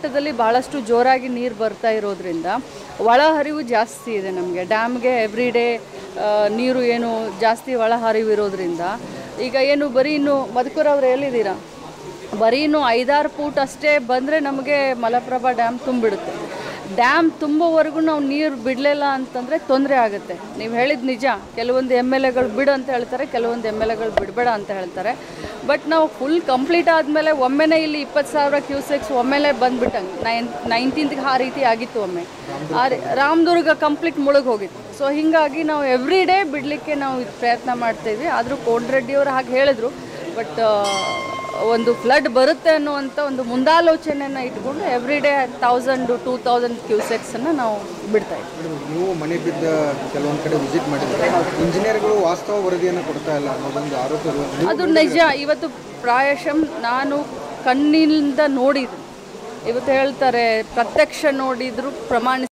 ಮಟ್ಟದಲ್ಲಿ ಭಾಳಷ್ಟು ಜೋರಾಗಿ ನೀರು ಬರ್ತಾ ಇರೋದ್ರಿಂದ ಒಳಹರಿವು ಜಾಸ್ತಿ ಇದೆ ನಮಗೆ ಡ್ಯಾಮ್ಗೆ ಎವ್ರಿ ಡೇ ನೀರು ಏನು ಜಾಸ್ತಿ ಒಳಹರಿವು ಇರೋದ್ರಿಂದ ಈಗ ಏನು ಬರೀ ಇನ್ನು ಮಧುಕೂರ್ ಅವ್ರು ಎಲ್ಲಿದ್ದೀರಾ ಬರೀ ಇನ್ನು ಐದಾರು ಫೂಟ್ ಅಷ್ಟೇ ಬಂದರೆ ನಮಗೆ ಮಲಪ್ರಭಾ ಡ್ಯಾಮ್ ತುಂಬಿಡುತ್ತೆ ಡ್ಯಾಮ್ ತುಂಬುವವರೆಗೂ ನಾವು ನೀರು ಬಿಡಲಿಲ್ಲ ಅಂತಂದರೆ ತೊಂದರೆ ಆಗುತ್ತೆ ನೀವು ಹೇಳಿದ ನಿಜ ಕೆಲವೊಂದು ಎಮ್ ಎಲ್ ಎಗಳು ಬಿಡು ಅಂತ ಹೇಳ್ತಾರೆ ಕೆಲವೊಂದು ಎಮ್ ಎಲ್ ಎಗಳು ಬಿಡಬೇಡ ಅಂತ ಹೇಳ್ತಾರೆ ಬಟ್ ನಾವು ಫುಲ್ ಕಂಪ್ಲೀಟ್ ಆದಮೇಲೆ ಒಮ್ಮೆನೇ ಇಲ್ಲಿ ಇಪ್ಪತ್ತು ಸಾವಿರ ಕ್ಯೂಸೆಕ್ಸ್ ಒಮ್ಮೆಲೆ ಬಂದ್ಬಿಟ್ಟಂಗೆ ನೈನ್ ನೈನ್ಟೀನ್ತ್ಗೆ ಆ ರೀತಿ ಆಗಿತ್ತು ಒಮ್ಮೆ ಆ ರೀ- ರಾಮದುರ್ಗ ಕಂಪ್ಲೀಟ್ ಮುಳುಗಿ ಹೋಗಿತ್ತು ಸೊ ಹೀಗಾಗಿ ನಾವು ಎವ್ರಿ ಡೇ ಬಿಡಲಿಕ್ಕೆ ನಾವು ಇದು ಪ್ರಯತ್ನ ಮಾಡ್ತಾಯಿದ್ವಿ ಆದರೂ ಕೋಡ್ರೆಡ್ಡಿಯವರು ಹಾಗೆ ಹೇಳಿದ್ರು ಬಟ್ ಒಂದು ಫ್ಲಡ್ ಬರುತ್ತೆ ಅನ್ನುವಂಥ ಒಂದು ಮುಂದಾಲೋಚನೆಯನ್ನು ಇಟ್ಕೊಂಡು every day thousand two thousand ಕ್ಯೂಸೆಕ್ಸನ್ನು ನಾವು ಬಿಡ್ತಾ ಇದ್ವಿ ಮೇಡಮ್, ನೀವು ಮನೆ ಬಿದ್ದ ಕೆಲವೊಂದು ಕಡೆ ವಿಸಿಟ್ ಮಾಡಿದ್ರೆ ಇಂಜಿನಿಯರ್ಗಳು ವಾಸ್ತವ ವರದಿಯನ್ನು ಕೊಡ್ತಾ ಇಲ್ಲ ಅನ್ನೋದೊಂದು ಆರೋಪ ಇರುವ- ಅದು ನಿಜ ಇವತ್ತು ಪ್ರಾಯಶಃ ನಾನು ಕಣ್ಣಿಂದ ನೋಡಿದ್ರು ಇವತ್ತು ಹೇಳ್ತಾರೆ ಪ್ರತ್ಯಕ್ಷ ನೋಡಿದ್ರು ಪ್ರಮಾಣ